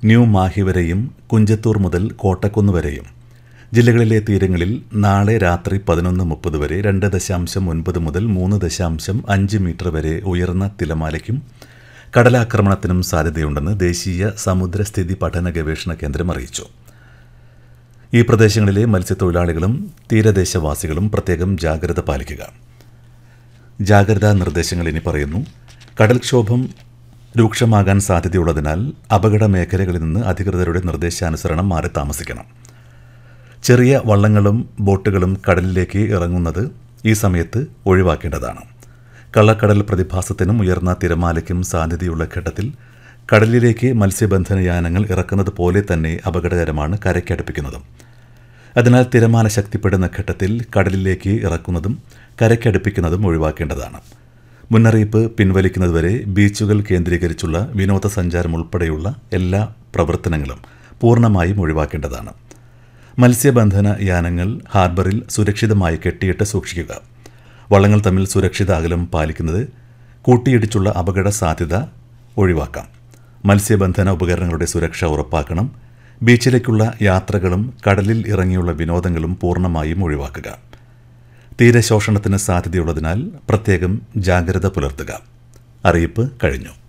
new Mahe വരെയും കുഞ്ചത്തൂർ മുതൽ കോട്ടക്കുന്ന് വരെയും ജില്ലകളിലെ തീരങ്ങളിൽ നാളെ രാത്രി പതിനൊന്ന് മുപ്പത് വരെ രണ്ട് ദശാംശം ഒൻപത് മുതൽ മൂന്ന് ദശാംശം അഞ്ച് മീറ്റർ വരെ ഉയർന്ന തിലമാലയ്ക്കും കടലാക്രമണത്തിനും സാധ്യതയുണ്ടെന്ന് ദേശീയ സമുദ്രസ്ഥിതി പഠന ഗവേഷണ കേന്ദ്രം അറിയിച്ചു ഈ പ്രദേശങ്ങളിലെ മത്സ്യത്തൊഴിലാളികളും തീരദേശവാസികളും പ്രത്യേകം ജാഗ്രത പാലിക്കുക ജാഗ്രതാ നിർദ്ദേശങ്ങൾ ഇനി പറയുന്നു കടൽക്ഷോഭം രൂക്ഷമാകാൻ സാധ്യതയുള്ളതിനാൽ അപകട മേഖലകളിൽ നിന്ന് അധികൃതരുടെ നിർദ്ദേശാനുസരണം മാറി താമസിക്കണം ചെറിയ വള്ളങ്ങളും ബോട്ടുകളും കടലിലേക്ക് ഇറങ്ങുന്നത് ഈ സമയത്ത് ഒഴിവാക്കേണ്ടതാണ് കള്ളക്കടൽ പ്രതിഭാസത്തിനും ഉയർന്ന തിരമാലയ്ക്കും സാധ്യതയുള്ള ഘട്ടത്തിൽ കടലിലേക്ക് മത്സ്യബന്ധന യാനങ്ങൾ ഇറക്കുന്നത് പോലെ തന്നെ അപകടകരമാണ് കരയ്ക്കടുപ്പിക്കുന്നതും അതിനാൽ തിരമാല ശക്തിപ്പെടുന്ന ഘട്ടത്തിൽ കടലിലേക്ക് ഇറക്കുന്നതും കരയ്ക്കടുപ്പിക്കുന്നതും ഒഴിവാക്കേണ്ടതാണ് മുന്നറിയിപ്പ് പിൻവലിക്കുന്നതുവരെ ബീച്ചുകൾ കേന്ദ്രീകരിച്ചുള്ള വിനോദസഞ്ചാരം ഉൾപ്പെടെയുള്ള എല്ലാ പ്രവർത്തനങ്ങളും പൂർണ്ണമായും ഒഴിവാക്കേണ്ടതാണ് മത്സ്യബന്ധന യാനങ്ങൾ ഹാർബറിൽ സുരക്ഷിതമായി കെട്ടിയിട്ട് സൂക്ഷിക്കുക വള്ളങ്ങൾ തമ്മിൽ സുരക്ഷിത അകലം പാലിക്കുന്നത് കൂട്ടിയിടിച്ചുള്ള അപകട സാധ്യത ഒഴിവാക്കാം മത്സ്യബന്ധന ഉപകരണങ്ങളുടെ സുരക്ഷ ഉറപ്പാക്കണം ബീച്ചിലേക്കുള്ള യാത്രകളും കടലിൽ ഇറങ്ങിയുള്ള വിനോദങ്ങളും പൂർണ്ണമായും ഒഴിവാക്കുക തീരശോഷണത്തിന് സാധ്യതയുള്ളതിനാൽ പ്രത്യേകം ജാഗ്രത പുലർത്തുക അറിയിപ്പ് കഴിഞ്ഞു